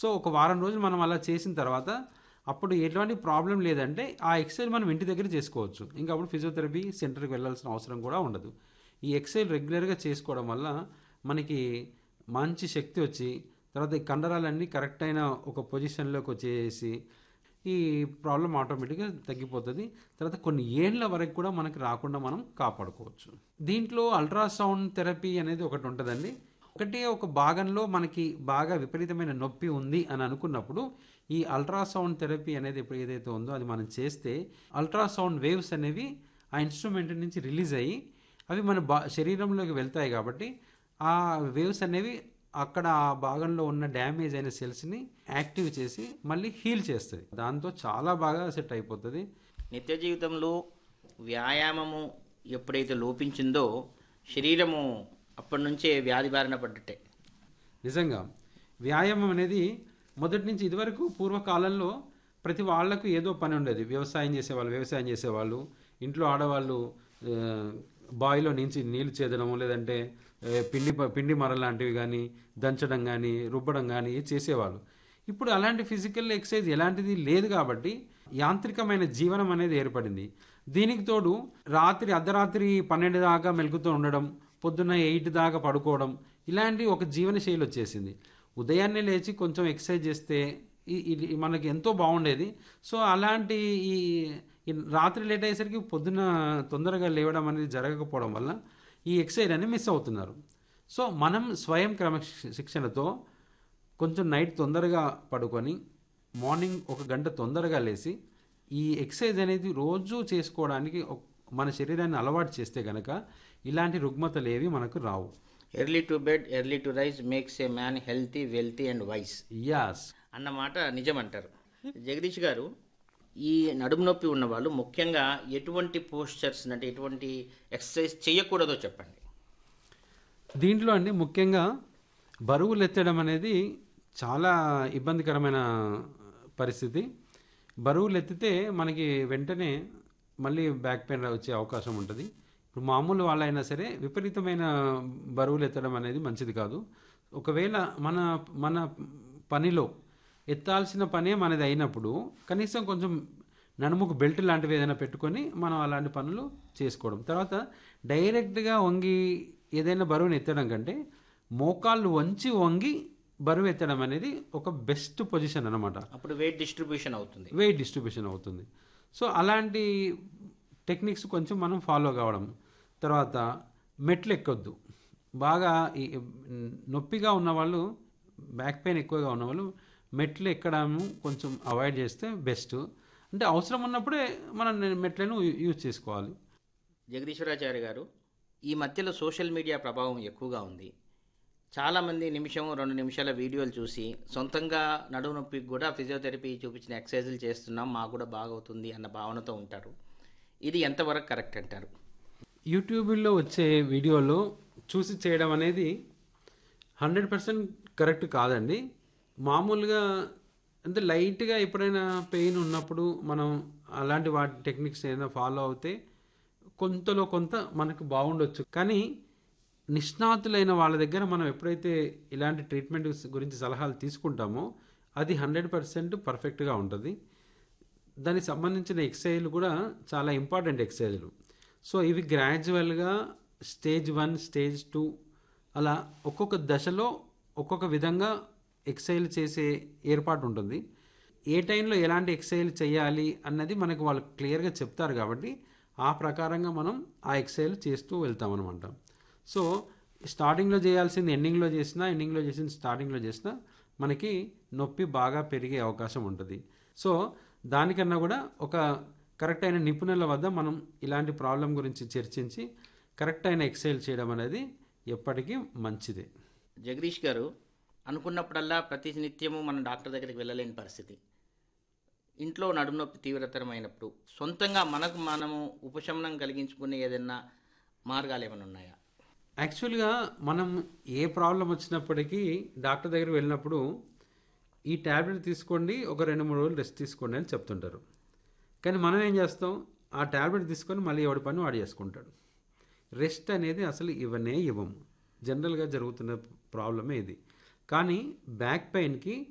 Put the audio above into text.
so ఒక వారం రోజులు మనం అలా చేసిన తర్వాత అప్పుడు ఎటువంటి ప్రాబ్లం లేదంటే ఆ ఎక్సర్సైజ్ మనం ఇంటి దగ్గర చేసుకోవచ్చు ఇంకా అప్పుడు ఫిజియోథెరపీ సెంటర్కి వెళ్ళాల్సిన అవసరం కూడా ఉండదు ఈ ఎక్సర్సైజ్ రెగ్యులర్గా చేసుకోవడం వల్ల మనకి మంచి శక్తి వచ్చి తర్వాత ఈ కండరాలన్నీ కరెక్ట్ అయిన ఒక పొజిషన్లోకి వచ్చేసి ఈ ప్రాబ్లం ఆటోమేటిక్గా తగ్గిపోతుంది తర్వాత కొన్ని ఏళ్ళ వరకు కూడా మనకి రాకుండా మనం కాపాడుకోవచ్చు దీంట్లో అల్ట్రాసౌండ్ థెరపీ అనేది ఒకటి ఉంటుందండి ఒకటే ఒక భాగంలో మనకి బాగా విపరీతమైన నొప్పి ఉంది అని అనుకున్నప్పుడు ఈ అల్ట్రాసౌండ్ థెరపీ అనేది ఇప్పుడు ఏదైతే ఉందో అది మనం చేస్తే అల్ట్రాసౌండ్ వేవ్స్ అనేవి ఆ ఇన్స్ట్రుమెంట్ నుంచి రిలీజ్ అయ్యి అవి మన బా శరీరంలోకి వెళ్తాయి కాబట్టి ఆ వేవ్స్ అనేవి అక్కడ ఆ భాగంలో ఉన్న డ్యామేజ్ అయిన సెల్స్ని యాక్టివ్ చేసి మళ్ళీ హీల్ చేస్తుంది దాంతో చాలా బాగా సెట్ అయిపోతుంది నిత్య జీవితంలో వ్యాయామము ఎప్పుడైతే లోపించిందో శరీరము అప్పటి నుంచే వ్యాధి బారిన పడ్డట్టే నిజంగా వ్యాయామం అనేది మొదటి నుంచి ఇదివరకు పూర్వకాలంలో ప్రతి వాళ్లకు ఏదో పని ఉండేది వ్యవసాయం చేసేవాళ్ళు వ్యవసాయం చేసేవాళ్ళు ఇంట్లో ఆడవాళ్ళు ఆ, బావిలో నుంచి నీళ్లు చేదడము లేదంటే ఆ, పిండి ప- పిండి మర లాంటివి కానీ దంచడం కానీ రుబ్బడం కానీ చేసేవాళ్ళు ఇప్పుడు అలాంటి ఫిజికల్ ఎక్సర్సైజ్ ఎలాంటిది లేదు కాబట్టి యాంత్రికమైన జీవనం అనేది ఏర్పడింది దీనికి తోడు రాత్రి అర్ధరాత్రి పన్నెండు దాకా మెలుగుతూ ఉండడం పొద్దున్న ఎయిట్ దాకా పడుకోవడం ఇలాంటి ఒక జీవన శైలి వచ్చేసింది ఉదయాన్నే లేచి కొంచెం ఎక్సర్సైజ్ చేస్తే ఈ- ఇది మనకి ఎంతో బాగుండేది సో అలాంటి ఈ ఈ రాత్రి లేట్ అయ్యేసరికి పొద్దున్న తొందరగా లేవడం అనేది జరగకపోవడం వల్ల ఈ ఎక్సర్సైజ్ అనేది మిస్ అవుతున్నారు సో మనం స్వయం క్రమశిక్షణతో కొంచెం నైట్ తొందరగా పడుకొని మార్నింగ్ ఒక గంట తొందరగా లేచి ఈ ఎక్సర్సైజ్ అనేది రోజు చేసుకోవడానికి ఒక- మన శరీరాన్ని అలవాటు చేస్తే గనక ఇలాంటి రుగ్మతలు ఏవి మనకు రావు early to bed early to rise makes a man healthy wealthy and wise as అన్నమాట నిజమంటారు జగదీష్ గారు ఈ నడుము నొప్పి ఉన్నవాళ్ళు ముఖ్యంగా ఎటువంటి పోస్చర్స్ అంటే ఎటువంటి ఎక్సర్సైజ్ చేయకూడదో చెప్పండి దీంట్లో అండి ముఖ్యంగా బరువులు ఎత్తడం అనేది చాలా ఇబ్బందికరమైన పరిస్థితి బరువులు ఎత్తితే మనకి వెంటనే మళ్ళీ బ్యాక్ పెయిన్ వచ్చే అవకాశం ఉంటుంది ఇప్పుడు మామూలు వాళ్ళైనా సరే విపరీతమైన బరువులు ఎత్తడం అనేది మంచిది కాదు ఒకవేళ మన మన పనిలో ఎత్తాల్సిన పనే మనది అయినప్పుడు కనీసం కొంచెం నడుముకు బెల్ట్ లాంటివి ఏదైనా పెట్టుకొని మనం అలాంటి పనులు చేసుకోవడం తర్వాత డైరెక్ట్గా వంగి ఏదైనా బరువుని ఎత్తడం కంటే మోకాళ్ళు వంచి వంగి బరువు ఎత్తడం అనేది ఒక బెస్ట్ పొజిషన్ అనమాట అప్పుడు వెయిట్ డిస్ట్రిబ్యూషన్ అవుతుంది వెయిట్ డిస్ట్రిబ్యూషన్ అవుతుంది సో అలాంటి టెక్నిక్స్ కొంచెం మనం ఫాలో కావడం తర్వాత మెట్లు ఎక్కొద్దు బాగా ఈ నొప్పిగా ఉన్నవాళ్ళు బ్యాక్ పెయిన్ ఎక్కువగా ఉన్నవాళ్ళు మెట్లు ఎక్కడము కొంచెం అవాయిడ్ చేస్తే బెస్ట్ అంటే అవసరం ఉన్నప్పుడే మనం మెట్లను యూజ్ చేసుకోవాలి జగదీశ్వరాచార్య గారు ఈ మధ్యలో సోషల్ మీడియా ప్రభావం ఎక్కువగా ఉంది చాలామంది నిమిషం రెండు నిమిషాల వీడియోలు చూసి సొంతంగా నడుము నొప్పికి కూడా ఫిజియోథెరపీ చూపించిన ఎక్సర్సైజులు చేస్తున్నాం మాకు కూడా బాగవుతుంది అన్న భావనతో ఉంటారు ఇది ఎంతవరకు కరెక్ట్ అంటారు యూట్యూబ్లో వచ్చే వీడియోలో చూసి చేయడం అనేది హండ్రెడ్ పర్సెంట్ కరెక్ట్ కాదండి మామూలుగా అంటే లైట్గా ఎప్పుడైనా పెయిన్ ఉన్నప్పుడు మనం అలాంటి వాటి టెక్నిక్స్ ఏదైనా ఫాలో అవుతే కొంతలో కొంత మనకు బాగుండొచ్చు కానీ నిష్ణాతులైన వాళ్ళ దగ్గర మనం ఎప్పుడైతే ఇలాంటి ట్రీట్మెంట్ గురించి సలహాలు తీసుకుంటామో అది హండ్రెడ్ పర్సెంట్ పర్ఫెక్ట్గా ఉంటుంది దానికి సంబంధించిన ఎక్సర్సైజ్లు కూడా చాలా ఇంపార్టెంట్ ఎక్సర్సైజ్లు సో ఇవి గ్రాడ్యువల్గా స్టేజ్ వన్ స్టేజ్ టూ అలా ఒక్కొక్క దశలో ఒక్కొక్క విధంగా ఎక్సర్సైజ్ చేసే ఏర్పాటు ఉంటుంది ఏ టైంలో ఎలాంటి ఎక్సర్సైజ్ చేయాలి అన్నది మనకు వాళ్ళు క్లియర్గా చెప్తారు కాబట్టి ఆ ప్రకారంగా మనం ఆ ఎక్సర్సైజ్ చేస్తూ వెళ్తాం అనమాట సో స్టార్టింగ్లో చేయాల్సింది ఎండింగ్లో చేసినా ఎండింగ్లో చేసింది స్టార్టింగ్లో చేసినా మనకి నొప్పి బాగా పెరిగే అవకాశం ఉంటుంది సో దానికన్నా కూడా ఒక కరెక్ట్ అయిన నిపుణుల వద్ద మనం ఇలాంటి ప్రాబ్లం గురించి చర్చించి కరెక్ట్ అయిన ఎక్సైల్ చేయడం అనేది ఎప్పటికీ మంచిదే జగదీష్ గారు అనుకున్నప్పుడల్లా ప్రతి నిత్యము మనం డాక్టర్ దగ్గరికి వెళ్ళలేని పరిస్థితి ఇంట్లో నడుము నొప్పి తీవ్రతరమైనప్పుడు సొంతంగా మనకు మనము ఉపశమనం కలిగించుకునే ఏదైనా మార్గాలు ఏమైనా ఉన్నాయా యాక్చువల్గా మనం ఏ ప్రాబ్లం వచ్చినప్పటికీ డాక్టర్ దగ్గరికి వెళ్ళినప్పుడు ఈ ట్యాబ్లెట్ తీసుకోండి ఒక రెండు మూడు రోజులు రెస్ట్ తీసుకోండి అని చెప్తుంటారు కానీ మనం ఏం చేస్తాం ఆ ట్యాబ్లెట్ తీసుకొని మళ్ళీ ఎవడి పని వాడు చేసుకుంటాడు రెస్ట్ అనేది అసలు ఇవ్వనే ఇవ్వము జనరల్గా జరుగుతున్న ప్రాబ్లమే ఇది కానీ బ్యాక్ పెయిన్కి